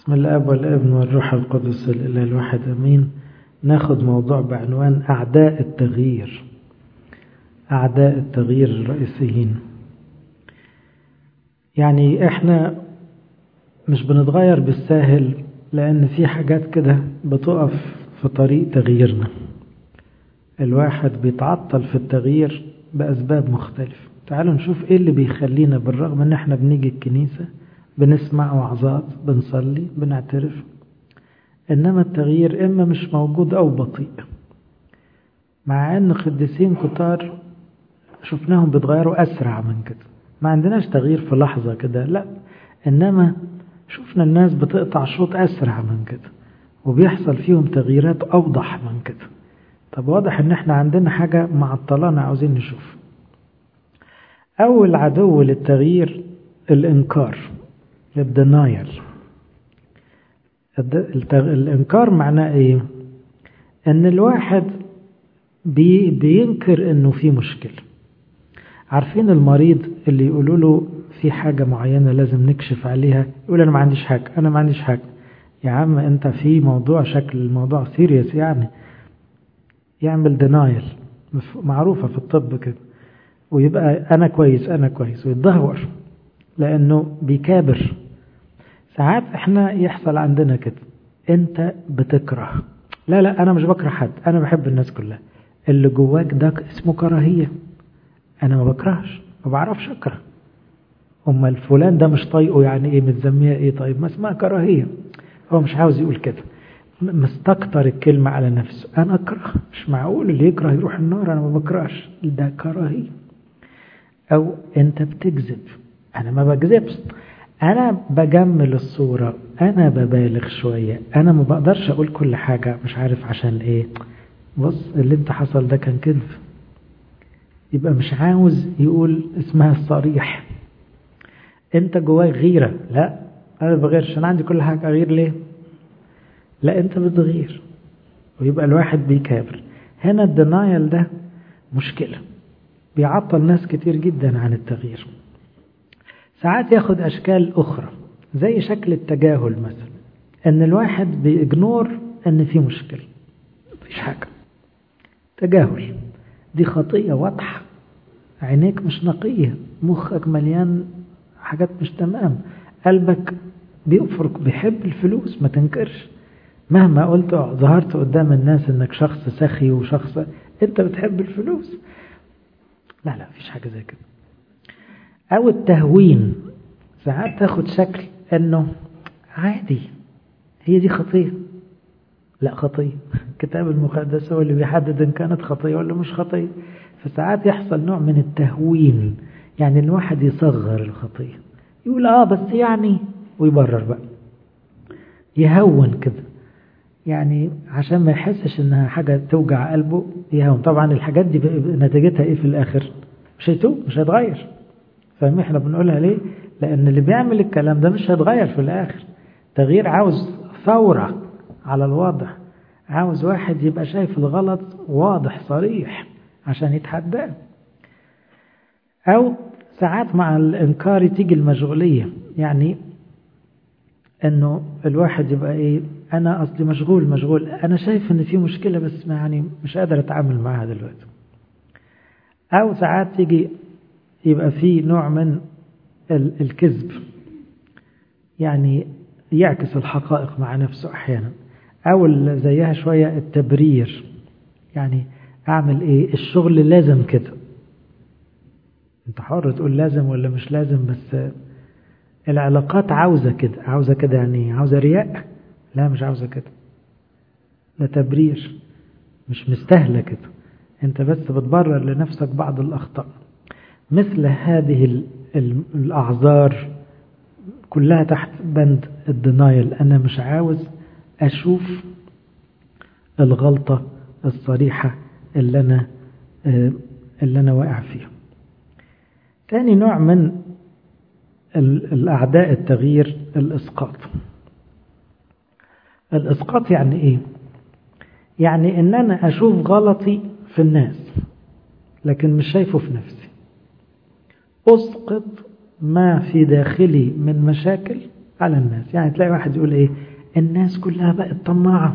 بسم الاب والابن والروح القدس الاله الواحد امين ناخد موضوع بعنوان اعداء التغيير اعداء التغيير الرئيسيين يعني احنا مش بنتغير بالساهل لان في حاجات كده بتقف في طريق تغييرنا الواحد بيتعطل في التغيير باسباب مختلفه تعالوا نشوف ايه اللي بيخلينا بالرغم ان احنا بنيجي الكنيسه بنسمع وعظات بنصلي بنعترف انما التغيير اما مش موجود او بطيء مع ان قديسين كتار شفناهم بيتغيروا اسرع من كده ما عندناش تغيير في لحظة كده لا انما شفنا الناس بتقطع شوط اسرع من كده وبيحصل فيهم تغييرات اوضح من كده طب واضح ان احنا عندنا حاجة معطلانا عاوزين نشوف اول عدو للتغيير الانكار الدنايل الانكار معناه ايه ان الواحد بي بينكر انه في مشكله عارفين المريض اللي يقولوا له في حاجه معينه لازم نكشف عليها يقول انا ما عنديش حاجه انا ما عنديش حاجه يا عم انت في موضوع شكل الموضوع سيريس يعني يعمل دينايل معروفه في الطب كده ويبقى انا كويس انا كويس ويتدهور لانه بيكابر ساعات احنا يحصل عندنا كده انت بتكره لا لا انا مش بكره حد انا بحب الناس كلها اللي جواك ده اسمه كراهيه انا ما بكرهش ما بعرفش اكره اما الفلان ده مش طايقه يعني ايه متسميه ايه طيب ما اسمها كراهيه هو مش عاوز يقول كده مستكتر الكلمة على نفسه أنا أكره مش معقول اللي يكره يروح النار أنا ما بكرهش ده كراهية أو أنت بتكذب أنا ما بكذبش أنا بجمل الصورة أنا ببالغ شوية أنا ما بقدرش أقول كل حاجة مش عارف عشان إيه بص اللي انت حصل ده كان كذب يبقى مش عاوز يقول اسمها الصريح انت جواك غيرة لا انا بغيرش انا عندي كل حاجة اغير ليه لا انت بتغير ويبقى الواحد بيكابر هنا الدنايل ده مشكلة بيعطل ناس كتير جدا عن التغيير ساعات ياخد أشكال أخرى زي شكل التجاهل مثلا أن الواحد بيجنور أن في مشكلة مفيش حاجة تجاهل دي خطية واضحة عينيك مش نقية مخك مليان حاجات مش تمام قلبك بيفرق بيحب الفلوس ما تنكرش مهما قلت ظهرت قدام الناس انك شخص سخي وشخص انت بتحب الفلوس لا لا مفيش حاجة زي كده او التهوين ساعات تاخد شكل انه عادي هي دي خطية لا خطية الكتاب المقدس هو اللي بيحدد ان كانت خطية ولا مش خطية فساعات يحصل نوع من التهوين يعني الواحد يصغر الخطية يقول اه بس يعني ويبرر بقى يهون كده يعني عشان ما يحسش انها حاجة توجع قلبه يهون طبعا الحاجات دي نتيجتها ايه في الاخر مش هيتوب مش هيتغير فاهم احنا بنقولها ليه لان اللي بيعمل الكلام ده مش هيتغير في الاخر تغيير عاوز ثورة على الوضع عاوز واحد يبقى شايف الغلط واضح صريح عشان يتحداه او ساعات مع الانكار تيجي المشغولية يعني انه الواحد يبقى ايه انا اصلي مشغول مشغول انا شايف ان في مشكلة بس يعني مش قادر اتعامل معاها دلوقتي او ساعات تيجي يبقى في نوع من الكذب يعني يعكس الحقائق مع نفسه احيانا او زيها شوية التبرير يعني اعمل ايه الشغل لازم كده انت حر تقول لازم ولا مش لازم بس العلاقات عاوزة كده عاوزة كده يعني عاوزة رياء لا مش عاوزة كده ده تبرير مش مستاهلة كده انت بس بتبرر لنفسك بعض الأخطاء مثل هذه الأعذار كلها تحت بند الدنايل أنا مش عاوز أشوف الغلطة الصريحة اللي أنا اللي أنا واقع فيها تاني نوع من الأعداء التغيير الإسقاط الإسقاط يعني إيه؟ يعني إن أنا أشوف غلطي في الناس لكن مش شايفه في نفسي أسقط ما في داخلي من مشاكل على الناس يعني تلاقي واحد يقول ايه الناس كلها بقت طماعة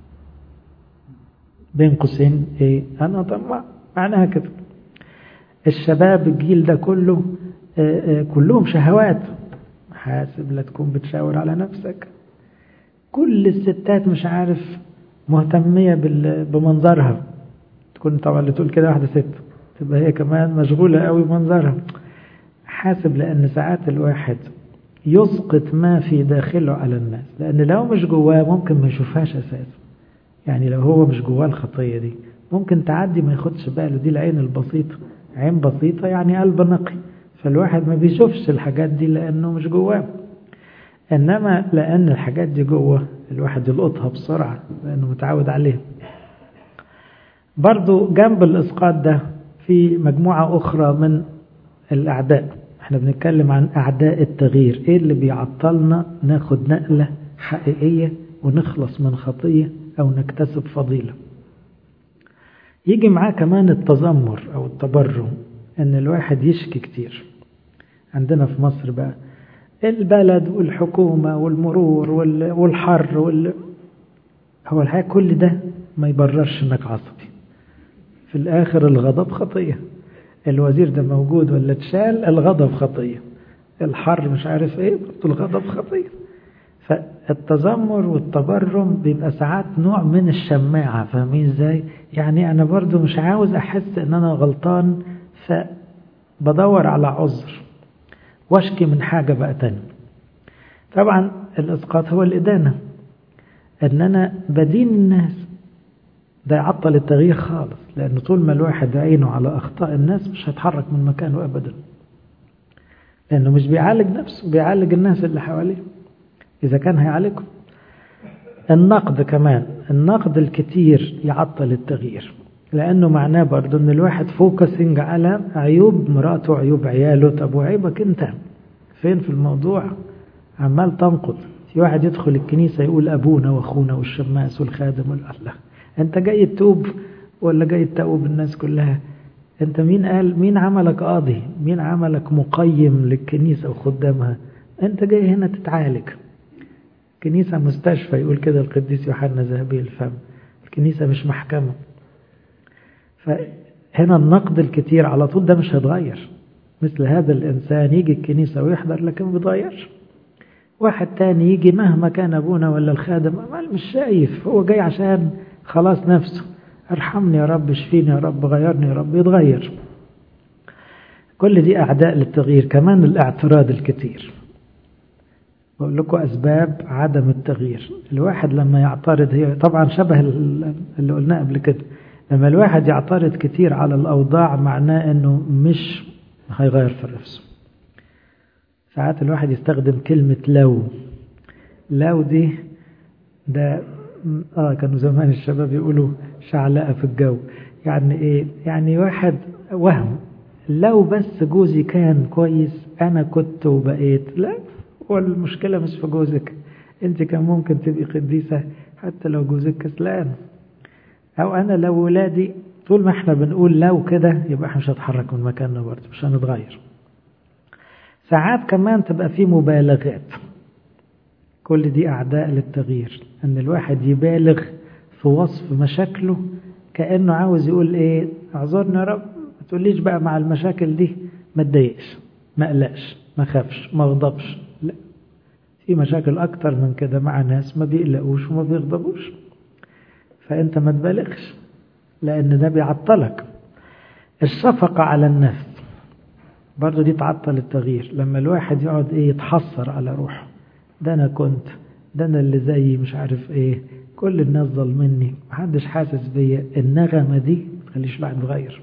بين قوسين ايه انا طماع معناها كده الشباب الجيل ده كله آآ آآ كلهم شهوات حاسب لا تكون بتشاور على نفسك كل الستات مش عارف مهتمية بمنظرها تكون طبعا اللي تقول كده واحدة ست تبقى هي كمان مشغولة قوي بمنظرها حاسب لأن ساعات الواحد يسقط ما في داخله على الناس لأن لو مش جواه ممكن ما يشوفهاش أساسا يعني لو هو مش جواه الخطية دي ممكن تعدي ما ياخدش باله دي العين البسيطة عين بسيطة يعني قلب نقي فالواحد ما بيشوفش الحاجات دي لأنه مش جواه إنما لأن الحاجات دي جوه الواحد يلقطها بسرعة لأنه متعود عليها برضو جنب الإسقاط ده في مجموعة أخرى من الأعداء احنا بنتكلم عن أعداء التغيير ايه اللي بيعطلنا ناخد نقلة حقيقية ونخلص من خطية أو نكتسب فضيلة يجي معاه كمان التذمر أو التبرم أن الواحد يشكي كتير عندنا في مصر بقى البلد والحكومة والمرور والحر وال... هو الحقيقة كل ده ما يبررش انك عصبي في الآخر الغضب خطية الوزير ده موجود ولا اتشال الغضب خطية الحر مش عارف ايه الغضب خطية فالتذمر والتبرم بيبقى ساعات نوع من الشماعة فاهمين ازاي يعني انا برضو مش عاوز احس ان انا غلطان فبدور على عذر واشكي من حاجة بقى تاني طبعا الاسقاط هو الادانة ان انا بدين الناس ده يعطل التغيير خالص لأن طول ما الواحد عينه على أخطاء الناس مش هيتحرك من مكانه أبدا لأنه مش بيعالج نفسه بيعالج الناس اللي حواليه إذا كان هيعالجهم النقد كمان النقد الكتير يعطل التغيير لأنه معناه برضه أن الواحد فوكسنج على عيوب مراته وعيوب عياله طب وعيبك أنت فين في الموضوع عمال تنقد في واحد يدخل الكنيسة يقول أبونا وأخونا والشماس والخادم والأهل أنت جاي تتوب ولا جاي تتوب الناس كلها أنت مين قال مين عملك قاضي مين عملك مقيم للكنيسة وخدامها أنت جاي هنا تتعالج كنيسة مستشفى يقول كده القديس يوحنا ذهبي الفم الكنيسة مش محكمة فهنا النقد الكتير على طول ده مش هيتغير مثل هذا الإنسان يجي الكنيسة ويحضر لكن ما بيتغيرش واحد تاني يجي مهما كان أبونا ولا الخادم مش شايف هو جاي عشان خلاص نفسه ارحمني يا رب اشفيني يا رب غيرني يا رب يتغير كل دي أعداء للتغيير كمان الاعتراض الكتير بقول لكم أسباب عدم التغيير الواحد لما يعترض هي طبعا شبه اللي قلناه قبل كده لما الواحد يعترض كتير على الأوضاع معناه أنه مش هيغير في نفسه ساعات الواحد يستخدم كلمة لو لو دي ده اه كانوا زمان الشباب يقولوا شعلقة في الجو يعني ايه يعني واحد وهم لو بس جوزي كان كويس انا كنت وبقيت لا والمشكلة مش في جوزك انت كان ممكن تبقي قديسة حتى لو جوزك كسلان او انا لو ولادي طول ما احنا بنقول لو كده يبقى احنا مش هنتحرك من مكاننا برضه مش هنتغير ساعات كمان تبقى في مبالغات كل دي أعداء للتغيير أن الواحد يبالغ في وصف مشاكله كأنه عاوز يقول إيه اعذرني يا رب ما تقوليش بقى مع المشاكل دي ما تضايقش ما قلقش ما خافش ما غضبش لا في مشاكل أكتر من كده مع ناس ما بيقلقوش وما بيغضبوش فأنت ما تبالغش لأن ده بيعطلك الشفقة على النفس برضه دي تعطل التغيير لما الواحد يقعد ايه يتحسر على روحه ده انا كنت ده انا اللي زيي مش عارف ايه كل الناس ظلمني محدش حاسس بيا النغمة دي تخليش الواحد يتغير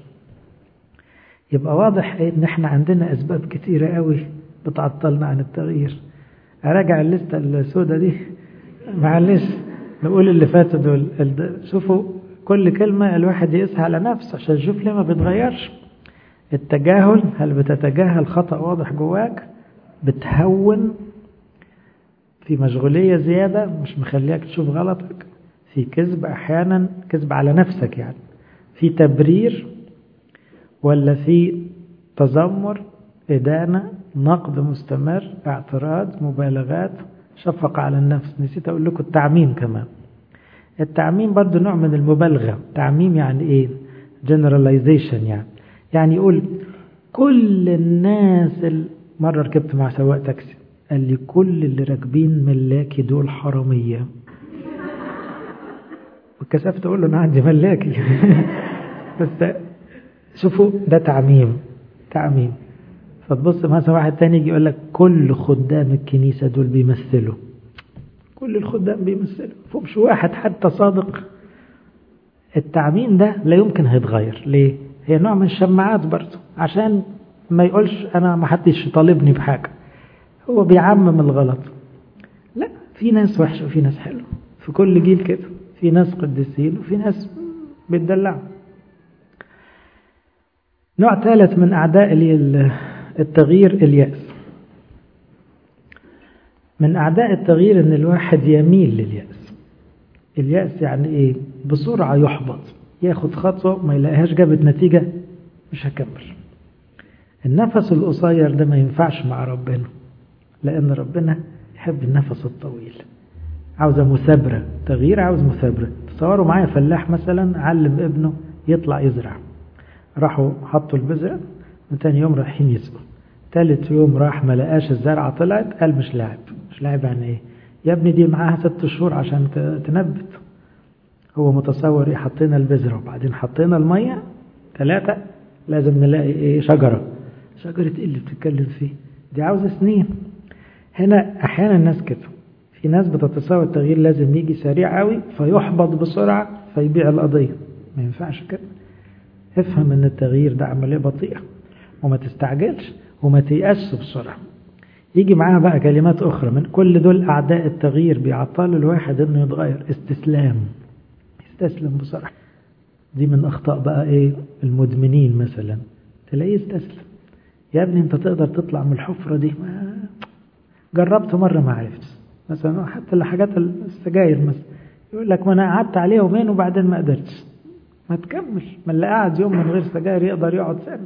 يبقى واضح ايه ان احنا عندنا اسباب كتيرة قوي بتعطلنا عن التغيير اراجع الليستة السوداء دي معلش نقول اللي فاتوا دول شوفوا كل كلمة الواحد يقيسها على نفسه عشان يشوف ليه ما بيتغيرش التجاهل هل بتتجاهل خطأ واضح جواك بتهون في مشغولية زيادة مش مخليك تشوف غلطك في كذب أحيانا كذب على نفسك يعني في تبرير ولا في تذمر إدانة نقد مستمر اعتراض مبالغات شفقة على النفس نسيت أقول لكم التعميم كمان التعميم برضو نوع من المبالغة تعميم يعني إيه generalization يعني يعني يقول كل الناس ال... مرة ركبت مع سواق تاكسي قال لي كل اللي راكبين ملاكي دول حرامية وكسفت أقول له أنا عندي ملاكي بس شوفوا ده تعميم تعميم فتبص مثلا واحد تاني يجي يقول لك كل خدام الكنيسة دول بيمثلوا كل الخدام بيمثلوا فمش واحد حتى صادق التعميم ده لا يمكن هيتغير ليه هي نوع من الشماعات برضه عشان ما يقولش انا ما حدش طالبني بحاجة هو بيعمم الغلط لا في ناس وحشة وفي ناس حلوة في كل جيل كده في ناس قديسين وفي ناس بيتدلعوا نوع ثالث من أعداء التغيير اليأس من أعداء التغيير أن الواحد يميل لليأس اليأس يعني إيه بسرعة يحبط ياخد خطوة ما يلاقيهاش جابت نتيجة مش هكمل النفس القصير ده ما ينفعش مع ربنا لأن ربنا يحب النفس الطويل عاوزة مثابرة تغيير عاوز مثابرة تصوروا معايا فلاح مثلا علم ابنه يطلع يزرع راحوا حطوا البذرة وتاني يوم رايحين يسقوا تالت يوم راح ما لقاش الزرعة طلعت قال مش لاعب مش لاعب يعني ايه يا ابني دي معاها ست شهور عشان تنبت هو متصور ايه حطينا البذرة وبعدين حطينا المية ثلاثة لازم نلاقي ايه شجرة شجرة ايه اللي بتتكلم فيه دي عاوزة سنين هنا احيانا الناس كده في ناس بتتصور التغيير لازم يجي سريع قوي فيحبط بسرعة فيبيع القضية ما ينفعش كده افهم ان التغيير ده عملية بطيئة وما تستعجلش وما تيأسش بسرعة يجي معاها بقى كلمات أخرى من كل دول أعداء التغيير بيعطلوا الواحد إنه يتغير استسلام يستسلم بسرعة دي من أخطاء بقى إيه المدمنين مثلا تلاقيه يستسلم يا ابني أنت تقدر تطلع من الحفرة دي ما جربت مرة ما عرفتش مثلا حتى الحاجات السجاير مثلا يقول لك ما أنا قعدت عليه يومين وبعدين ما قدرتش ما تكمل ما اللي قاعد يوم من غير سجاير يقدر يقعد سنة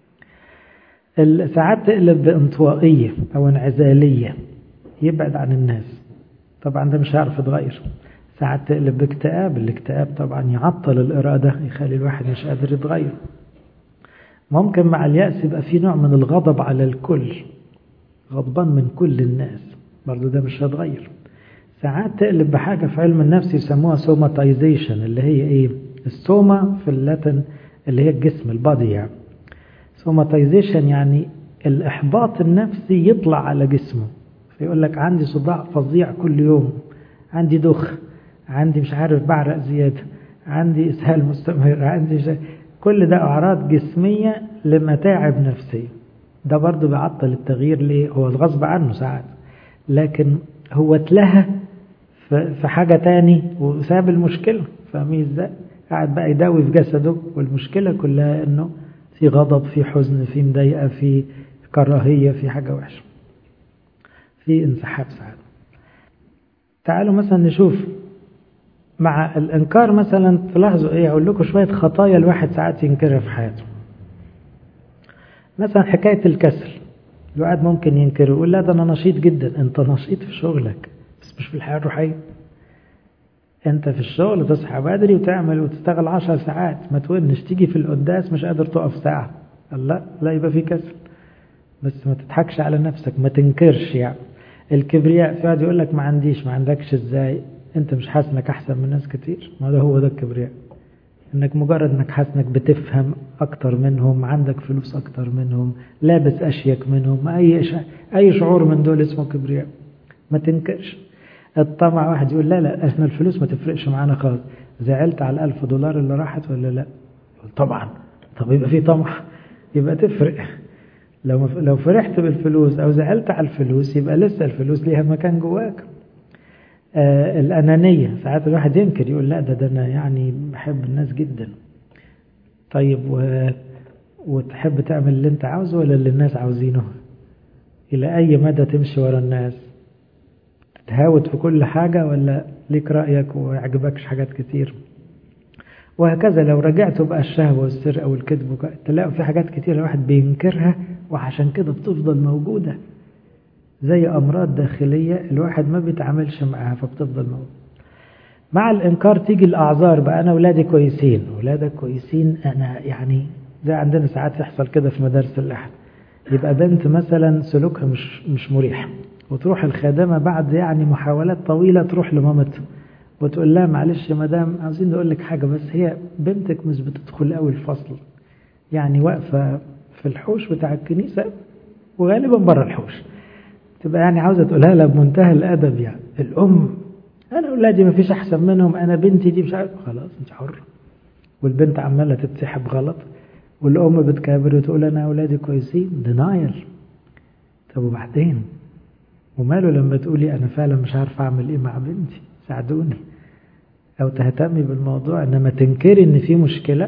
ساعات تقلب بانطوائية أو انعزالية يبعد عن الناس طبعا ده مش هيعرف يتغير ساعات تقلب باكتئاب الاكتئاب طبعا يعطل الإرادة يخلي الواحد مش قادر يتغير ممكن مع اليأس يبقى في نوع من الغضب على الكل غضبان من كل الناس برضو ده مش هيتغير ساعات تقلب بحاجة في علم النفس يسموها سوماتايزيشن اللي هي ايه السوما في اللاتن اللي هي الجسم البادي يعني سوماتايزيشن يعني الإحباط النفسي يطلع على جسمه فيقول لك عندي صداع فظيع كل يوم عندي دخ عندي مش عارف بعرق زيادة عندي إسهال مستمر عندي شيء كل ده أعراض جسمية لمتاعب نفسية ده برضه بيعطل التغيير ليه هو الغصب عنه ساعات لكن هو اتلهى في حاجة تاني وساب المشكلة فاهمين ازاي قاعد بقى يداوي في جسده والمشكلة كلها انه في غضب في حزن في مضايقة في كراهية في حاجة وحشة في انسحاب ساعات تعالوا مثلا نشوف مع الانكار مثلا تلاحظوا ايه اقول لكم شوية خطايا الواحد ساعات ينكرها في حياته مثلا حكاية الكسل الواحد ممكن ينكر يقول لا ده انا نشيط جدا انت نشيط في شغلك بس مش في الحياة الروحية انت في الشغل تصحى بدري وتعمل وتشتغل عشر ساعات ما تونش تيجي في القداس مش قادر تقف ساعة لا لا يبقى في كسل بس ما تضحكش على نفسك ما تنكرش يعني الكبرياء في واحد يقول لك ما عنديش ما عندكش ازاي انت مش حاسس انك احسن من ناس كتير ما ده هو ده الكبرياء انك مجرد انك حاسس انك بتفهم اكتر منهم عندك فلوس اكتر منهم لابس اشيك منهم اي شع... اي شعور من دول اسمه كبرياء ما تنكرش الطمع واحد يقول لا لا احنا الفلوس ما تفرقش معانا خالص زعلت على الألف دولار اللي راحت ولا لا يقول طبعا طب يبقى في طمع يبقى تفرق لو لو فرحت بالفلوس او زعلت على الفلوس يبقى لسه الفلوس ليها مكان جواك آه الأنانية ساعات الواحد ينكر يقول لا ده ده أنا يعني بحب الناس جدا طيب و... وتحب تعمل اللي انت عاوزه ولا اللي الناس عاوزينه إلى أي مدى تمشي ورا الناس تهاوت في كل حاجة ولا ليك رأيك ويعجبكش حاجات كتير وهكذا لو رجعتوا بقى الشهوة والسرقة والكذب تلاقوا في حاجات كتير الواحد بينكرها وعشان كده بتفضل موجودة زي أمراض داخلية الواحد ما بيتعاملش معاها فبتفضل موجودة مع الإنكار تيجي الأعذار بقى أنا أولادي كويسين أولادك كويسين أنا يعني زي عندنا ساعات يحصل كده في مدارس الأحد يبقى بنت مثلا سلوكها مش مش مريح وتروح الخادمة بعد يعني محاولات طويلة تروح لمامتها وتقول لها معلش يا مدام عاوزين نقول لك حاجة بس هي بنتك مش بتدخل قوي الفصل يعني واقفة في الحوش بتاع الكنيسة وغالبا بره الحوش تبقى يعني عاوزة تقولها لها بمنتهى الأدب يعني الأم أنا أولادي ما فيش أحسن منهم أنا بنتي دي مش عارف خلاص أنت حر والبنت عمالة تتسحب غلط والأم بتكابر وتقول أنا أولادي كويسين دينايل طب وبعدين وماله لما تقولي أنا فعلا مش عارف أعمل إيه مع بنتي ساعدوني أو تهتمي بالموضوع إنما تنكري إن في مشكلة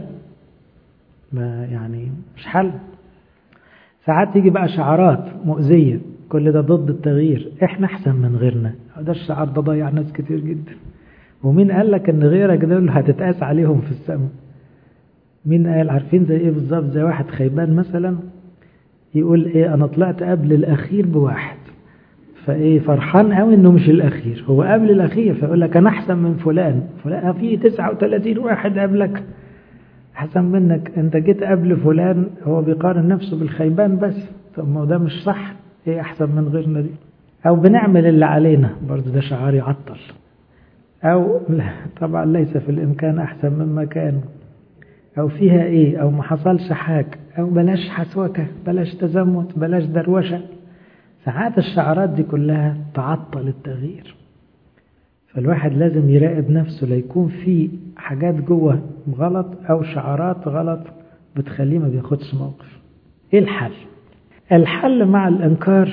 ما يعني مش حل ساعات تيجي بقى شعارات مؤذية كل ده ضد التغيير احنا احسن من غيرنا ده الشعار ده ضيع ناس كتير جدا ومين قال لك ان غيرك دول هتتقاس عليهم في السماء مين قال عارفين زي ايه بالظبط زي واحد خيبان مثلا يقول ايه انا طلعت قبل الاخير بواحد فايه فرحان قوي انه مش الاخير هو قبل الاخير فيقول لك انا احسن من فلان فلان في 39 واحد قبلك احسن منك انت جيت قبل فلان هو بيقارن نفسه بالخيبان بس طب ما ده مش صح ايه احسن من غيرنا دي او بنعمل اللي علينا برضه ده شعار يعطل او طبعا ليس في الامكان احسن مما كان او فيها ايه او ما حصلش حاجه او بلاش حسوكه بلاش تزمت بلاش دروشه ساعات الشعارات دي كلها تعطل التغيير فالواحد لازم يراقب نفسه ليكون في حاجات جوه غلط او شعارات غلط بتخليه ما بياخدش موقف ايه الحل الحل مع الانكار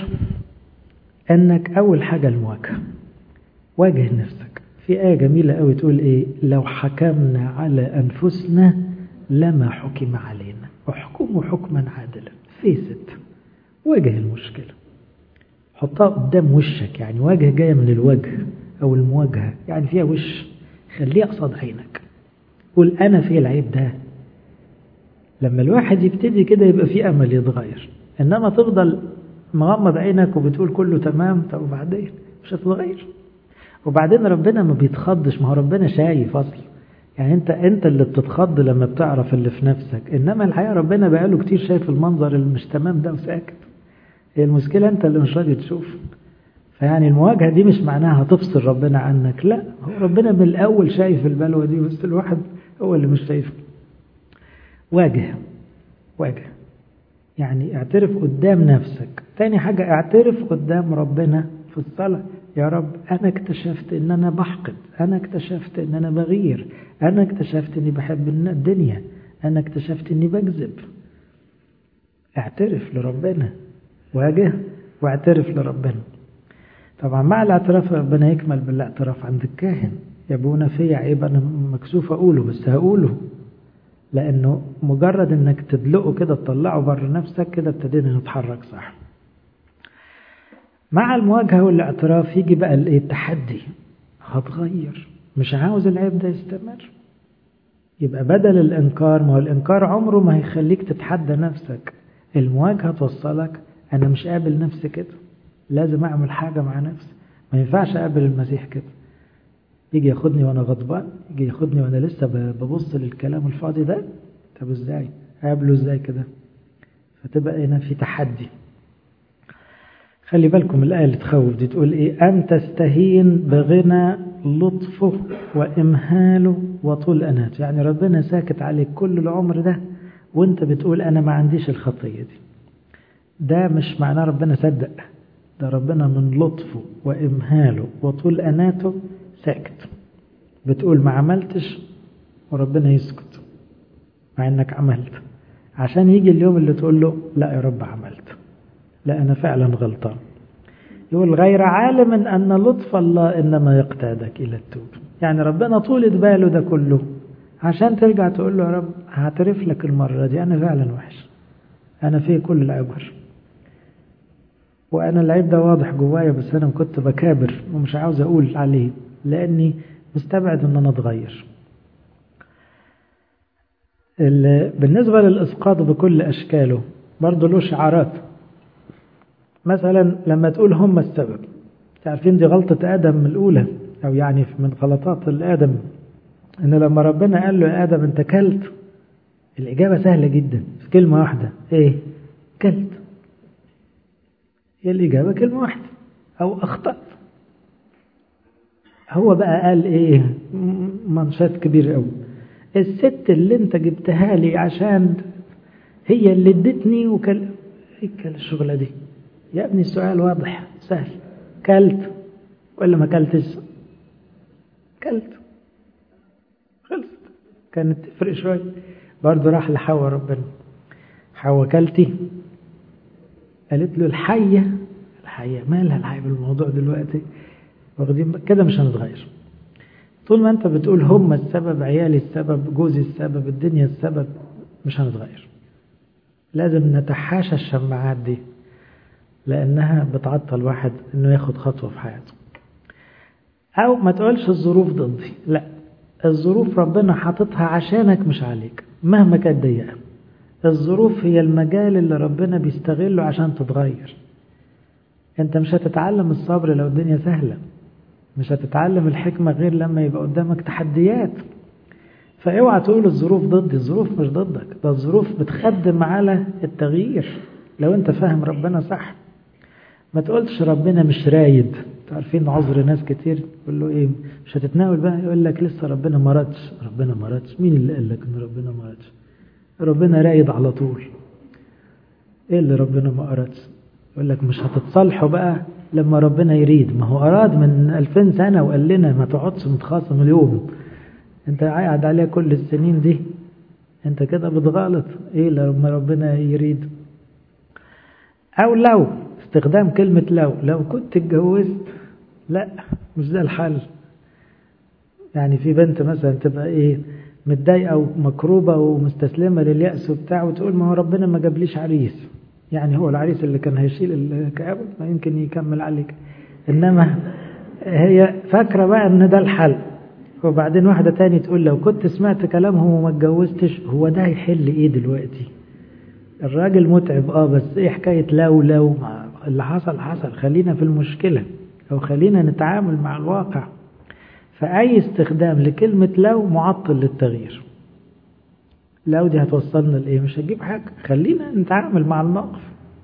انك اول حاجه المواجهه واجه نفسك في ايه جميله قوي تقول ايه لو حكمنا على انفسنا لما حكم علينا احكموا حكما عادلا فيست واجه المشكله حطها قدام وشك يعني واجه جايه من الوجه او المواجهه يعني فيها وش خليه قصاد عينك قول انا في العيب ده لما الواحد يبتدي كده يبقى في امل يتغير انما تفضل مغمض عينك وبتقول كله تمام طب وبعدين مش هتتغير وبعدين ربنا ما بيتخضش ما هو ربنا شايف اصلا يعني انت انت اللي بتتخض لما بتعرف اللي في نفسك انما الحقيقه ربنا بقاله كتير شايف المنظر اللي مش تمام ده وساكت هي المشكله انت اللي مش راضي تشوف فيعني المواجهه دي مش معناها هتفصل ربنا عنك لا هو ربنا من الاول شايف البلوه دي بس الواحد هو اللي مش شايفها واجه واجه يعني اعترف قدام نفسك تاني حاجة اعترف قدام ربنا في الصلاة يا رب أنا اكتشفت إن أنا بحقد أنا اكتشفت إن أنا بغير أنا اكتشفت إني بحب الدنيا أنا اكتشفت إني بكذب اعترف لربنا واجه واعترف لربنا طبعا مع الاعتراف ربنا يكمل بالاعتراف عند الكاهن يا ابونا في عيب أنا مكسوف أقوله بس هقوله لأنه مجرد إنك تدلقه كده تطلعه بره نفسك كده ابتدينا نتحرك صح مع المواجهة والاعتراف يجي بقى التحدي هتغير مش عاوز العيب ده يستمر يبقى بدل الإنكار ما هو الإنكار عمره ما هيخليك تتحدى نفسك المواجهة توصلك أنا مش قابل نفسي كده لازم أعمل حاجة مع نفسي ما ينفعش أقابل المسيح كده يجي ياخدني وانا غضبان يجي ياخدني وانا لسه ببص للكلام الفاضي ده طب ازاي اقابله ازاي كده فتبقى هنا في تحدي خلي بالكم الآية اللي تخوف دي تقول إيه أن تستهين بغنى لطفه وإمهاله وطول أناته يعني ربنا ساكت عليك كل العمر ده وانت بتقول أنا ما عنديش الخطية دي ده مش معناه ربنا صدق ده ربنا من لطفه وإمهاله وطول أناته ساكت بتقول ما عملتش وربنا يسكت مع انك عملت عشان يجي اليوم اللي تقول له لا يا رب عملت لا انا فعلا غلطان يقول غير عالم ان لطف الله انما يقتادك الى التوب يعني ربنا طولة باله ده كله عشان ترجع تقول له يا رب هعترف لك المرة دي انا فعلا وحش انا في كل العبر وانا العيب ده واضح جوايا بس انا كنت بكابر ومش عاوز اقول عليه لاني مستبعد ان انا اتغير بالنسبة للإسقاط بكل أشكاله برضه له شعارات مثلا لما تقول هم السبب تعرفين دي غلطة آدم الأولى أو يعني من غلطات الآدم إن لما ربنا قال له يا آدم أنت كلت الإجابة سهلة جدا في كلمة واحدة إيه؟ كلت هي الإجابة كلمة واحدة أو أخطأت هو بقى قال إيه؟ منشات كبير قوي الست اللي أنت جبتها لي عشان هي اللي ادتني وكل إيه الشغلة دي؟ يا ابني السؤال واضح سهل كلت ولا ما كلتش؟ كلت خلصت كانت تفرق شوية برضه راح لحواء ربنا حواء كلتي قالت له الحية الحية مالها الحية بالموضوع دلوقتي واخدين كده مش هنتغير طول ما انت بتقول هم السبب عيالي السبب جوزي السبب الدنيا السبب مش هنتغير لازم نتحاشى الشماعات دي لانها بتعطل واحد انه ياخد خطوة في حياته او ما تقولش الظروف ضدي لا الظروف ربنا حاططها عشانك مش عليك مهما كانت ضيقه الظروف هي المجال اللي ربنا بيستغله عشان تتغير انت مش هتتعلم الصبر لو الدنيا سهله مش هتتعلم الحكمه غير لما يبقى قدامك تحديات فاوعى تقول الظروف ضدي الظروف مش ضدك ده الظروف بتخدم على التغيير لو انت فاهم ربنا صح ما تقولش ربنا مش رايد عارفين عذر ناس كتير يقول له ايه مش هتتناول بقى يقول لك لسه ربنا ما رادش ربنا ما رادش مين اللي قال لك ان ربنا ما رادش ربنا رايد على طول ايه اللي ربنا ما ارادش يقول لك مش هتتصالحوا بقى لما ربنا يريد ما هو اراد من 2000 سنه وقال لنا ما تقعدش متخاصم اليوم انت قاعد عليها كل السنين دي انت كده بتغلط ايه لما ربنا يريد او لو استخدام كلمة لو لو كنت اتجوزت لا مش ده الحل يعني في بنت مثلا تبقى ايه متضايقة ومكروبة ومستسلمة لليأس وبتاع وتقول ما هو ربنا ما جابليش عريس يعني هو العريس اللي كان هيشيل الكآبة ما يمكن يكمل عليك إنما هي فاكرة بقى إن ده الحل وبعدين واحدة تاني تقول لو كنت سمعت كلامهم وما اتجوزتش هو ده هيحل ايه دلوقتي الراجل متعب اه بس ايه حكاية لو لو اللي حصل حصل خلينا في المشكلة أو خلينا نتعامل مع الواقع فأي استخدام لكلمة لو معطل للتغيير لو دي هتوصلنا لإيه مش هتجيب حاجة خلينا نتعامل مع الموقف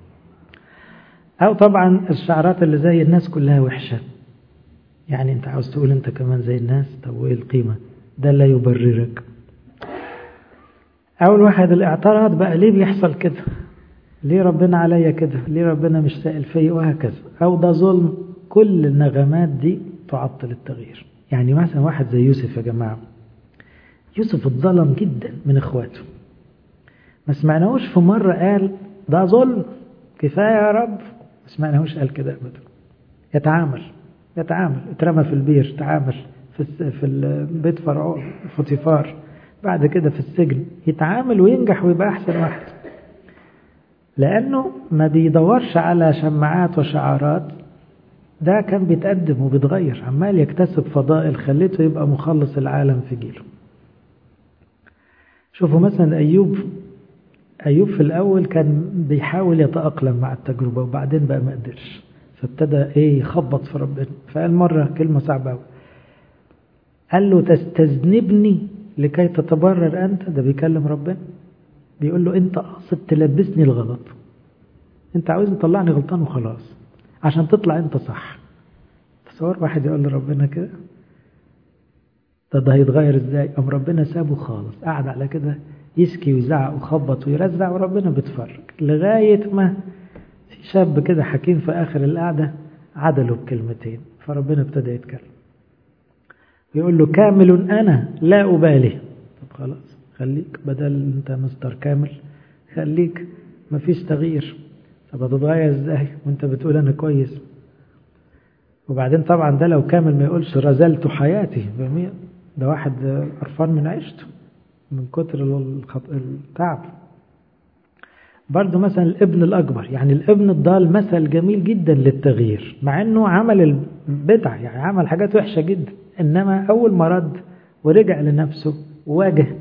أو طبعا الشعارات اللي زي الناس كلها وحشة يعني أنت عاوز تقول أنت كمان زي الناس طب وإيه القيمة ده لا يبررك أول واحد الاعتراض بقى ليه بيحصل كده ليه ربنا عليا كده ليه ربنا مش سائل فيا وهكذا أو ده ظلم كل النغمات دي تعطل التغيير يعني مثلا واحد زي يوسف يا جماعة يوسف اتظلم جدا من اخواته ما سمعناهوش في مرة قال ده ظلم كفاية يا رب ما سمعناهوش قال كده أبدا يتعامل يتعامل اترمى في البير تعامل في في بيت فرعون فوتيفار بعد كده في السجن يتعامل وينجح ويبقى أحسن واحد لأنه ما بيدورش على شماعات وشعارات ده كان بيتقدم وبيتغير عمال يكتسب فضائل خليته يبقى مخلص العالم في جيله شوفوا مثلا أيوب أيوب في الأول كان بيحاول يتأقلم مع التجربة وبعدين بقى ما قدرش فابتدى إيه يخبط في ربنا فقال مرة كلمة صعبة أوي قال له تستذنبني لكي تتبرر أنت ده بيكلم ربنا بيقول له أنت قاصد تلبسني الغلط أنت عاوز تطلعني غلطان وخلاص عشان تطلع أنت صح تصور واحد يقول لربنا كده ده ده هيتغير ازاي قام ربنا سابه خالص قعد على كده يسكي ويزعق ويخبط ويرزع وربنا بيتفرج لغاية ما في شاب كده حكيم في آخر القعدة عدله بكلمتين فربنا ابتدى يتكلم يقول له كامل أنا لا أبالي طب خلاص خليك بدل أنت مستر كامل خليك مفيش تغيير طب هتتغير ازاي وانت بتقول أنا كويس وبعدين طبعا ده لو كامل ما يقولش رزلت حياتي ده واحد قرفان من عيشته من كتر التعب برضه مثلا الابن الأكبر يعني الابن الضال مثل جميل جدا للتغيير مع انه عمل البدع يعني عمل حاجات وحشة جدا انما اول ما رد ورجع لنفسه وواجه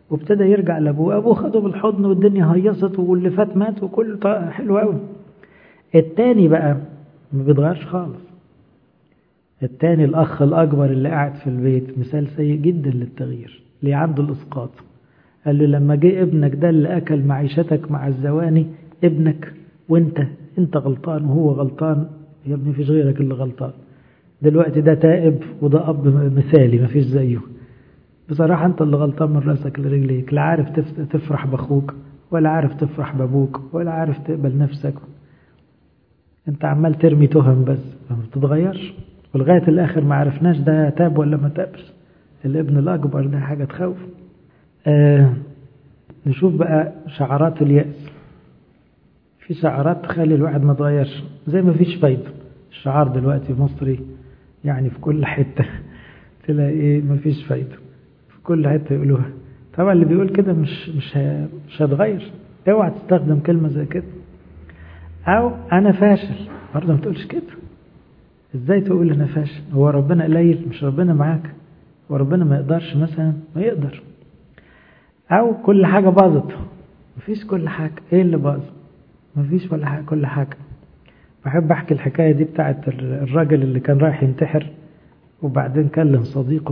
وابتدى يرجع لابوه ابوه خده بالحضن والدنيا هيصت واللي فات مات وكله حلو قوي التاني بقى ما بيتغيرش خالص التاني الاخ الاكبر اللي قاعد في البيت مثال سيء جدا للتغيير اللي عنده الاسقاط قال له لما جه ابنك ده اللي اكل معيشتك مع الزواني ابنك وانت انت غلطان وهو غلطان يا ابني مفيش غيرك اللي غلطان دلوقتي ده تائب وده اب مثالي مفيش زيه بصراحة انت اللي غلطان من راسك لرجليك لا عارف تفرح باخوك ولا عارف تفرح بابوك ولا عارف تقبل نفسك انت عمال ترمي تهم بس ما بتتغيرش ولغاية الاخر ما عرفناش ده تاب ولا ما تابش الابن الاكبر ده حاجة تخوف آه نشوف بقى شعارات اليأس في شعارات تخلي الواحد ما يتغيرش زي ما فيش فايدة الشعار دلوقتي مصري يعني في كل حتة تلاقي ايه ما فيش فايدة في كل حتة يقولوها طبعا اللي بيقول كده مش مش مش هيتغير اوعى تستخدم كلمة زي كده او انا فاشل برضه ما تقولش كده ازاي تقول انا فاشل هو ربنا قليل مش ربنا معاك هو ربنا ما يقدرش مثلا ما يقدر او كل حاجة باظت مفيش كل حاجة ايه اللي باظ مفيش ولا حاجة كل حاجة بحب احكي الحكاية دي بتاعت الراجل اللي كان رايح ينتحر وبعدين كلم صديقه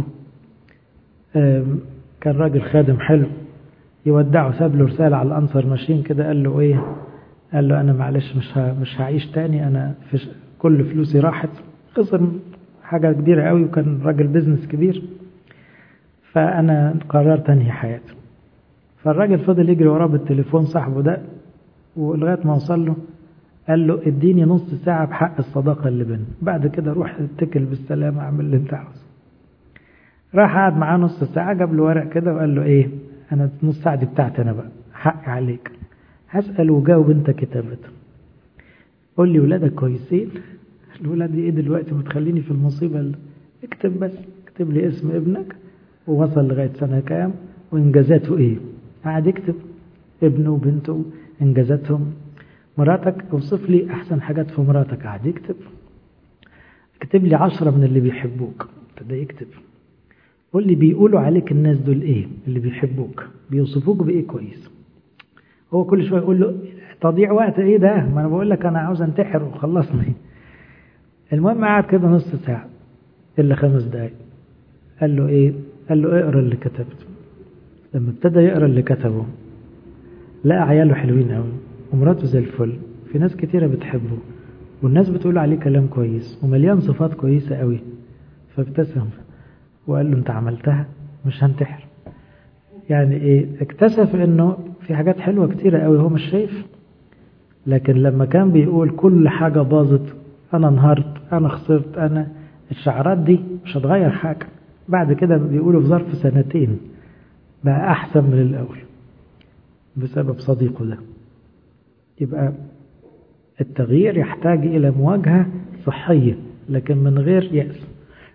كان راجل خادم حلو يودعه ساب له رسالة على الأنصر ماشيين كده قال له إيه قال له أنا معلش مش مش هعيش تاني أنا في كل فلوسي راحت خسر حاجة كبيرة قوي وكان راجل بيزنس كبير فأنا قررت أنهي حياتي فالراجل فضل يجري وراه بالتليفون صاحبه ده ولغاية ما وصل له قال له اديني نص ساعة بحق الصداقة اللي بيننا بعد كده روح اتكل بالسلامة اعمل اللي انت عاوزه راح قعد معاه نص ساعة جاب له ورق كده وقال له ايه انا نص ساعة دي بتاعتي انا بقى حقي عليك هسأل وجاوب انت كتابته قول لي ولادك كويسين الولاد ايه دلوقتي ما تخليني في المصيبة اللي. اكتب بس اكتب لي اسم ابنك ووصل لغاية سنة كام وانجازاته ايه قعد يكتب ابنه وبنته انجازاتهم مراتك اوصف لي احسن حاجات في مراتك قاعد يكتب اكتب لي عشرة من اللي بيحبوك ابتدى يكتب قول لي بيقولوا عليك الناس دول ايه اللي بيحبوك بيوصفوك بايه كويس هو كل شويه يقول له تضييع وقت ايه ده ما انا بقول لك انا عاوز انتحر وخلصني المهم قعد كده نص ساعه الا خمس دقايق قال له ايه قال له اقرا اللي كتبته لما ابتدى يقرا اللي كتبه لقى عياله حلوين قوي ومراته زي الفل في ناس كتيرة بتحبه والناس بتقول عليه كلام كويس ومليان صفات كويسة قوي فابتسم وقال له انت عملتها مش هنتحر يعني ايه اكتشف انه في حاجات حلوة كتيرة قوي هو مش شايف لكن لما كان بيقول كل حاجة باظت انا انهارت انا خسرت انا الشعارات دي مش هتغير حاجة بعد كده بيقولوا في ظرف سنتين بقى احسن من الاول بسبب صديقه ده يبقى التغيير يحتاج إلى مواجهة صحية لكن من غير يأس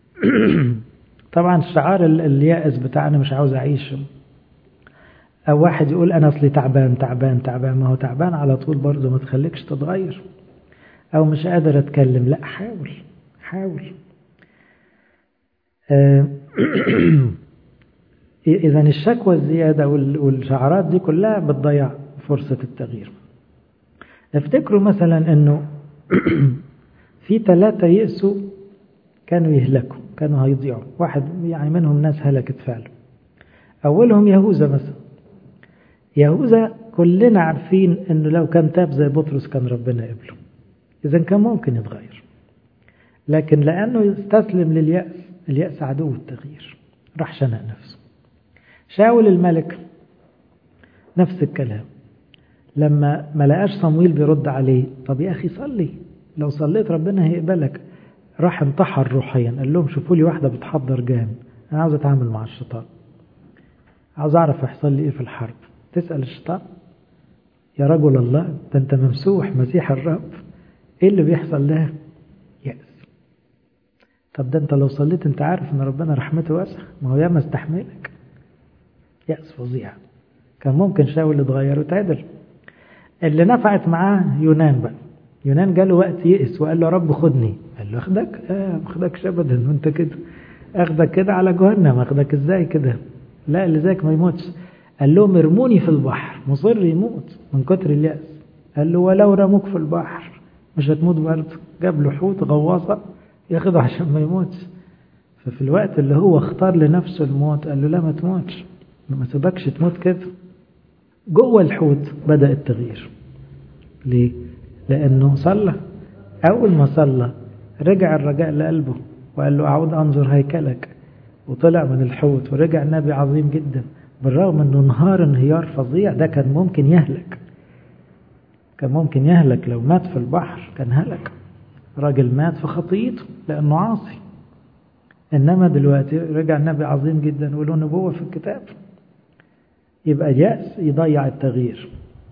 طبعا شعار اليأس بتاعنا مش عاوز أعيش أو واحد يقول أنا أصلي تعبان تعبان تعبان ما هو تعبان على طول برضه ما تخليكش تتغير أو مش قادر أتكلم لا حاول حاول إذا الشكوى الزيادة والشعارات دي كلها بتضيع فرصة التغيير افتكروا مثلا انه في ثلاثة يأسوا كانوا يهلكوا كانوا هيضيعوا واحد يعني منهم ناس هلكت فعلا أولهم يهوذا مثلا يهوذا كلنا عارفين انه لو كان تاب زي بطرس كان ربنا قبله إذا كان ممكن يتغير لكن لأنه يستسلم لليأس اليأس عدو التغيير راح شنق نفسه شاول الملك نفس الكلام لما ما لقاش صمويل بيرد عليه طب يا أخي صلي لو صليت ربنا هيقبلك راح انتحر روحيا قال لهم شوفوا لي واحدة بتحضر جان أنا عاوز أتعامل مع الشيطان عاوز أعرف يحصل لي إيه في الحرب تسأل الشيطان يا رجل الله ده أنت ممسوح مسيح الرب إيه اللي بيحصل ده يأس طب ده أنت لو صليت أنت عارف إن ربنا رحمته واسعة ما هو ياما استحملك يأس فظيع كان ممكن شاول يتغير وتعدل اللي نفعت معاه يونان بقى يونان جاله وقت يئس وقال له رب خدني قال له اخدك اه ما اخدكش ابدا وانت كده اخدك كده على جهنم اخدك ازاي كده لا اللي زيك ما يموتش قال لهم ارموني في البحر مصر يموت من كتر اليأس قال له ولو رموك في البحر مش هتموت برضه جاب له حوت غواصة ياخده عشان ما يموتش ففي الوقت اللي هو اختار لنفسه الموت قال له لا ما تموتش ما سيبكش تموت كده جوه الحوت بدأ التغيير ليه؟ لأنه صلى أول ما صلى رجع الرجاء لقلبه وقال له أعود أنظر هيكلك وطلع من الحوت ورجع نبي عظيم جدا بالرغم أنه انهار انهيار فظيع ده كان ممكن يهلك كان ممكن يهلك لو مات في البحر كان هلك راجل مات في خطيته لأنه عاصي إنما دلوقتي رجع نبي عظيم جدا وله نبوة في الكتاب يبقى يأس يضيع التغيير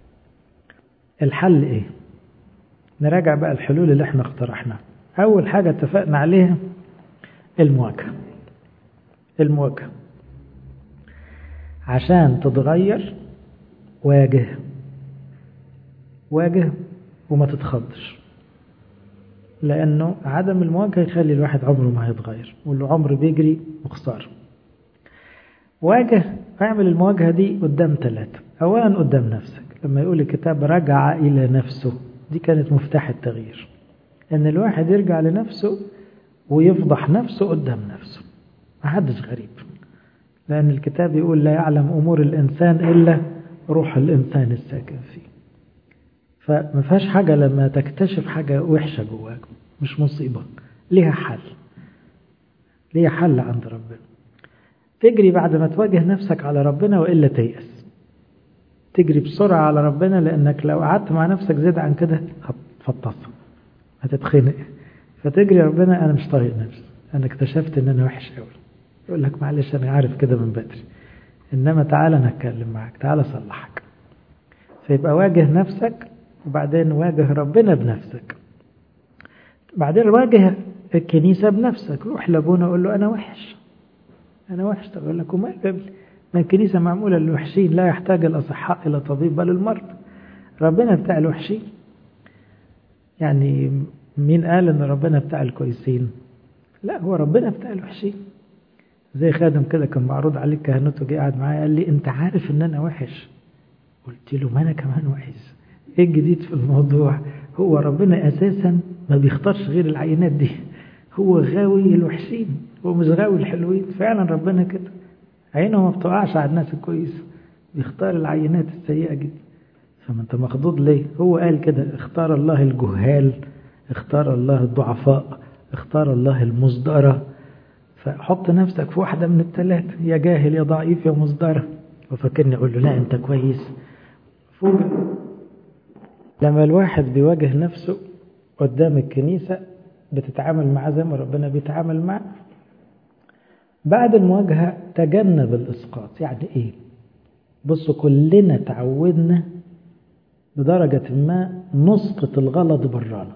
الحل إيه نراجع بقى الحلول اللي احنا اقترحناها أول حاجة اتفقنا عليها المواجهة المواجهة عشان تتغير واجه واجه وما تتخضش لأنه عدم المواجهة يخلي الواحد عمره ما هيتغير واللي عمر بيجري مخسار واجه اعمل المواجهة دي قدام ثلاثة أولا قدام نفسك لما يقول الكتاب رجع إلى نفسه دي كانت مفتاح التغيير ان الواحد يرجع لنفسه ويفضح نفسه قدام نفسه ما حدش غريب لأن الكتاب يقول لا يعلم أمور الإنسان إلا روح الإنسان الساكن فيه فما فيهاش حاجة لما تكتشف حاجة وحشة جواك مش مصيبة ليها حل ليها حل عند ربنا تجري بعد ما تواجه نفسك على ربنا وإلا تيأس تجري بسرعة على ربنا لأنك لو قعدت مع نفسك زيادة عن كده هتفطس هتتخنق فتجري ربنا أنا مش طايق نفسي أنا اكتشفت إن أنا وحش قوي يقول لك معلش أنا عارف كده من بدري إنما تعالى أنا أتكلم معاك تعالى أصلحك فيبقى واجه نفسك وبعدين واجه ربنا بنفسك بعدين واجه الكنيسة بنفسك روح لابونا وقول له أنا وحش أنا وحش طب يقول لك وما ما الكنيسة معمولة للوحشين لا يحتاج الأصحاء إلى طبيب بل المرضى ربنا بتاع الوحشين يعني مين قال ان ربنا بتاع الكويسين لا هو ربنا بتاع الوحشين زي خادم كده كان معروض عليه كهنوته جه قاعد معايا قال لي انت عارف ان انا وحش قلت له ما انا كمان وحش ايه الجديد في الموضوع هو ربنا اساسا ما بيختارش غير العينات دي هو غاوي الوحشين هو مش غاوي الحلوين فعلا ربنا كده عينه ما بتقعش على الناس الكويسه بيختار العينات السيئه جدا فما انت مخضوض ليه هو قال كده اختار الله الجهال اختار الله الضعفاء اختار الله المصدرة فحط نفسك في واحدة من الثلاثة يا جاهل يا ضعيف يا مصدرة وفكرني أقول له لا أنت كويس فوق لما الواحد بيواجه نفسه قدام الكنيسة بتتعامل معاه زي ما ربنا بيتعامل معاه بعد المواجهة تجنب الإسقاط يعني إيه بصوا كلنا تعودنا بدرجة ما نسقط الغلط برانا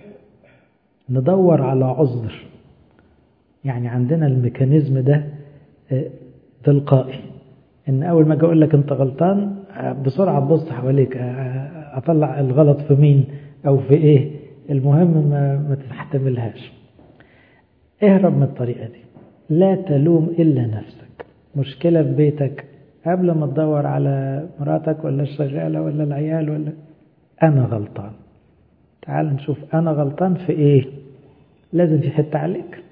ندور على عذر يعني عندنا الميكانيزم ده تلقائي ان اول ما اجي اقول لك انت غلطان بسرعه تبص حواليك اطلع الغلط في مين او في ايه المهم ما, ما تحتملهاش اهرب من الطريقه دي لا تلوم الا نفسك مشكله في بيتك قبل ما تدور على مراتك ولا الشغاله ولا العيال ولا انا غلطان تعال نشوف انا غلطان في ايه لازم في حته عليك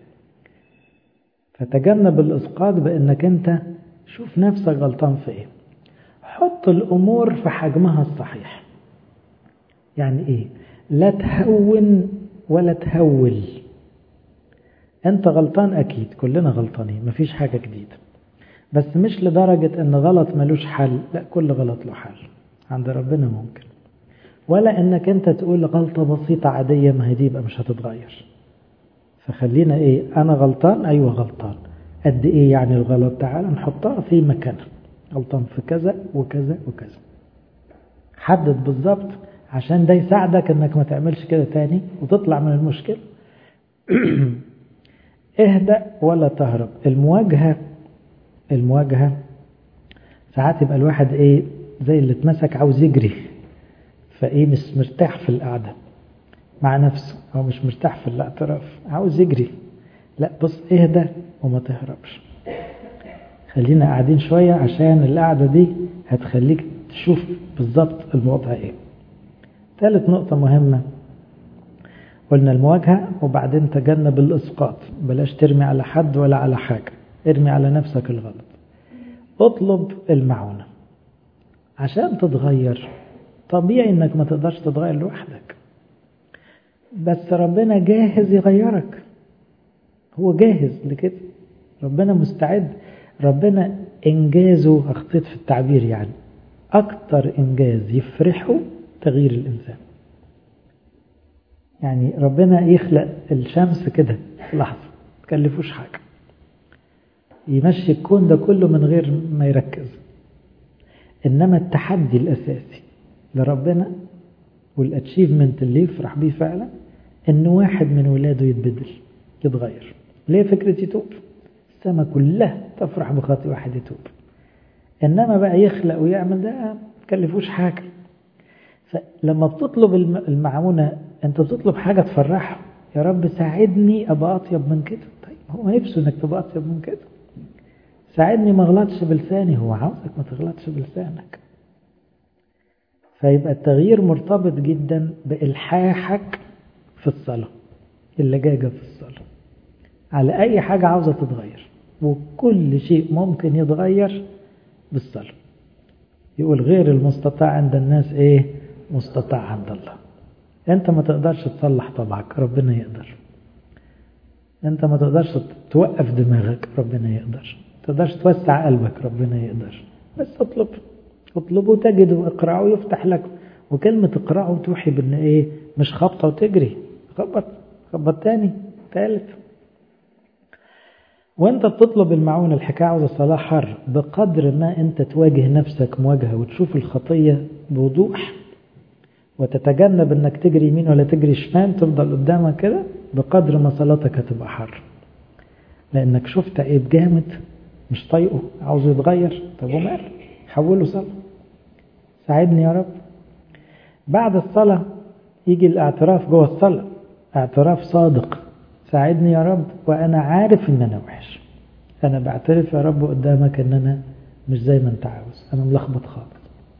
فتجنب الاسقاط بانك انت شوف نفسك غلطان في ايه حط الامور في حجمها الصحيح يعني ايه لا تهون ولا تهول انت غلطان اكيد كلنا غلطانين مفيش حاجه جديده بس مش لدرجه ان غلط ملوش حل لا كل غلط له حل عند ربنا ممكن ولا انك انت تقول غلطة بسيطة عادية ما هي دي يبقى مش هتتغير فخلينا ايه انا غلطان ايوه غلطان قد ايه يعني الغلط تعال نحطها في مكانها غلطان في كذا وكذا وكذا حدد بالظبط عشان ده يساعدك انك ما تعملش كده تاني وتطلع من المشكلة اهدأ ولا تهرب المواجهة المواجهة ساعات يبقى الواحد ايه زي اللي اتمسك عاوز يجري فايه مش مرتاح في القعدة مع نفسه هو مش مرتاح في الاعتراف عاوز يجري لا بص اهدى وما تهربش خلينا قاعدين شوية عشان القعدة دي هتخليك تشوف بالظبط الوضع ايه ثالث نقطة مهمة قلنا المواجهة وبعدين تجنب الإسقاط بلاش ترمي على حد ولا على حاجة ارمي على نفسك الغلط اطلب المعونة عشان تتغير طبيعي انك ما تقدرش تتغير لوحدك بس ربنا جاهز يغيرك هو جاهز لكده ربنا مستعد ربنا انجازه اخطيت في التعبير يعني اكتر انجاز يفرحه تغيير الانسان يعني ربنا يخلق الشمس كده في لحظه ما تكلفوش حاجه يمشي الكون ده كله من غير ما يركز انما التحدي الاساسي لربنا والاتشيفمنت اللي يفرح بيه فعلا ان واحد من ولاده يتبدل يتغير ليه فكرة يتوب السماء كلها تفرح بخاطئ واحد يتوب انما بقى يخلق ويعمل ده ما تكلفوش حاجة فلما بتطلب المعونة انت بتطلب حاجة تفرحه يا رب ساعدني ابقى اطيب من كده طيب هو نفسه انك تبقى اطيب من كده ساعدني ما اغلطش بلساني هو عاوزك ما تغلطش بلسانك فيبقى التغيير مرتبط جدا بإلحاحك في الصلاة اللجاجة في الصلاة على أي حاجة عاوزة تتغير وكل شيء ممكن يتغير بالصلاة يقول غير المستطاع عند الناس إيه مستطاع عند الله أنت ما تقدرش تصلح طبعك ربنا يقدر أنت ما تقدرش توقف دماغك ربنا يقدر ما تقدرش توسع قلبك ربنا يقدر بس اطلب اطلبوا تجدوا اقرأوا يفتح لكم وكلمة اقرأوا توحي بان ايه مش خبطة وتجري خبط خبط تاني ثالث وانت بتطلب المعونة الحكاية عاوزة صلاة حر بقدر ما انت تواجه نفسك مواجهة وتشوف الخطية بوضوح وتتجنب انك تجري يمين ولا تجري شمال تفضل قدامك كده بقدر ما صلاتك هتبقى حر لانك شفت عيب جامد مش طايقه عاوزه يتغير طب ومال حوله صلاة ساعدني يا رب بعد الصلاة يجي الاعتراف جوه الصلاة اعتراف صادق ساعدني يا رب وأنا عارف إن أنا وحش أنا بعترف يا رب قدامك إن أنا مش زي ما أنت عاوز أنا ملخبط خالص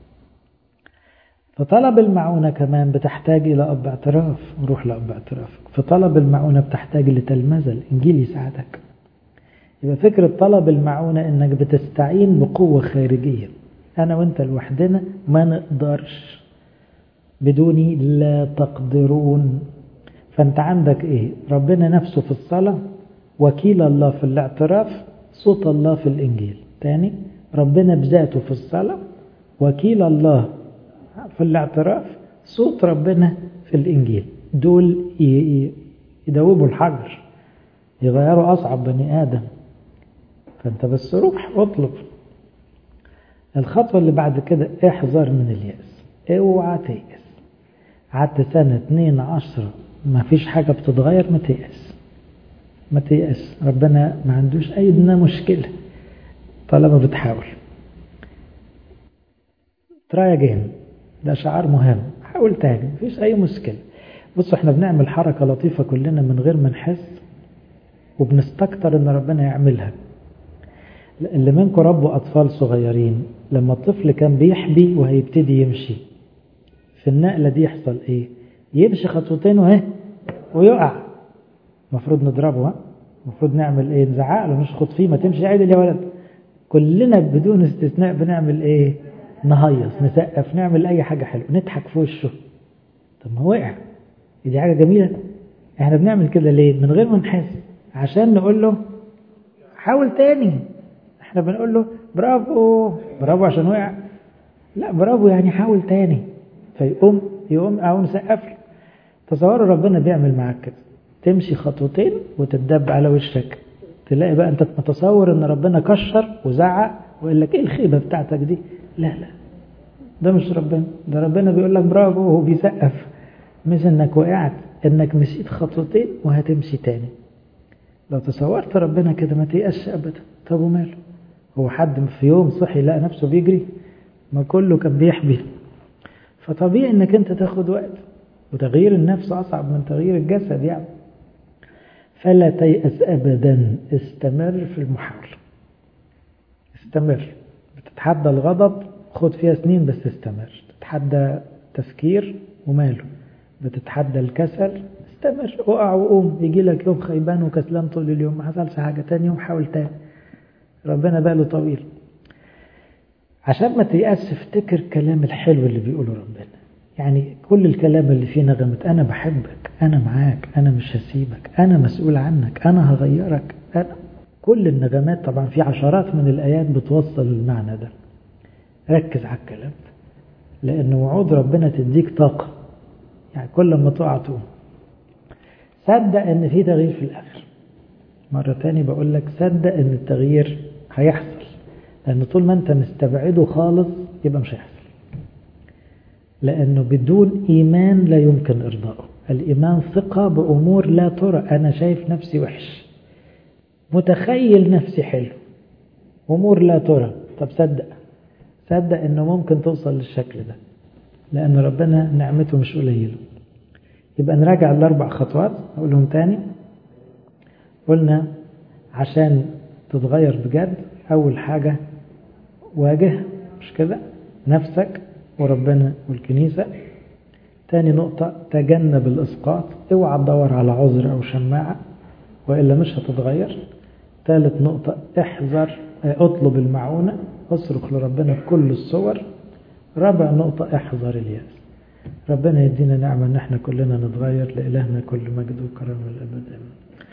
فطلب المعونة كمان بتحتاج إلى أب اعتراف نروح لأب اعتراف فطلب المعونة بتحتاج لتلمذة الإنجيل يساعدك يبقى فكرة طلب المعونة إنك بتستعين بقوة خارجية أنا وأنت لوحدنا ما نقدرش بدوني لا تقدرون فأنت عندك إيه ربنا نفسه في الصلاة وكيل الله في الاعتراف صوت الله في الإنجيل تاني ربنا بذاته في الصلاة وكيل الله في الاعتراف صوت ربنا في الإنجيل دول يدوبوا الحجر يغيروا أصعب بني آدم فأنت بس روح واطلب الخطوة اللي بعد كده احذر من اليأس اوعى تيأس قعدت سنة اتنين عشرة ما فيش حاجة بتتغير ما تيأس ما تيأس ربنا ما عندوش أي مشكلة طالما بتحاول تراي اجين ده شعار مهم حاول تاني مفيش أي مشكلة بصوا احنا بنعمل حركة لطيفة كلنا من غير ما نحس وبنستكتر ان ربنا يعملها اللي منكم ربوا أطفال صغيرين لما الطفل كان بيحبي وهيبتدي يمشي في النقلة دي يحصل ايه يمشي خطوتين واه ويقع المفروض نضربه ها المفروض نعمل ايه نزعق له نشخط فيه ما تمشي عدل يا ولد كلنا بدون استثناء بنعمل ايه نهيص نسقف نعمل اي حاجة حلوة نضحك في وشه طب ما وقع دي حاجة جميلة احنا بنعمل كده ليه من غير ما نحس عشان نقول له حاول تاني احنا بنقول له برافو برافو عشان وقع لا برافو يعني حاول تاني فيقوم يقوم او نسقف له تصوروا ربنا بيعمل معاك كده تمشي خطوتين وتتدب على وشك تلاقي بقى انت متصور ان ربنا كشر وزعق ويقول لك ايه الخيبه بتاعتك دي لا لا ده مش ربنا ده ربنا بيقول لك برافو وهو بيسقف مش انك وقعت انك مشيت خطوتين وهتمشي تاني لو تصورت ربنا كده ما تيأسش ابدا طب وماله هو حد في يوم صحي لقى نفسه بيجري ما كله كان بيحبي فطبيعي انك انت تاخد وقت وتغيير النفس اصعب من تغيير الجسد يعني فلا تيأس ابدا استمر في المحاولة استمر بتتحدى الغضب خد فيها سنين بس استمر تتحدى تفكير وماله بتتحدى الكسل استمر اقع وقوم يجي لك يوم خيبان وكسلان طول اليوم ما حصلش حاجة تاني يوم حاول تاني ربنا باله طويل عشان ما تيأس افتكر الكلام الحلو اللي بيقوله ربنا يعني كل الكلام اللي فيه نغمة أنا بحبك أنا معاك أنا مش هسيبك أنا مسؤول عنك أنا هغيرك أنا كل النغمات طبعا في عشرات من الآيات بتوصل المعنى ده ركز على الكلام ده لأن وعود ربنا تديك طاقة يعني كل ما تقع تقوم صدق ان في تغيير في الاخر مرة تاني بقول لك صدق ان التغيير هيحصل لان طول ما انت مستبعده خالص يبقى مش هيحصل لانه بدون ايمان لا يمكن ارضائه الايمان ثقة بامور لا ترى انا شايف نفسي وحش متخيل نفسي حلو امور لا ترى طب صدق صدق انه ممكن توصل للشكل ده لان ربنا نعمته مش قليله يبقى نراجع الأربع خطوات أقولهم تاني قلنا عشان تتغير بجد أول حاجة واجه مش كده نفسك وربنا والكنيسة تاني نقطة تجنب الإسقاط اوعى تدور على عذر أو شماعة وإلا مش هتتغير ثالث نقطة احذر اطلب المعونة اصرخ لربنا في كل الصور رابع نقطة احذر اليأس ربنا يدينا نعمة ان احنا كلنا نتغير لإلهنا كل مجد وكرم الأبد آمين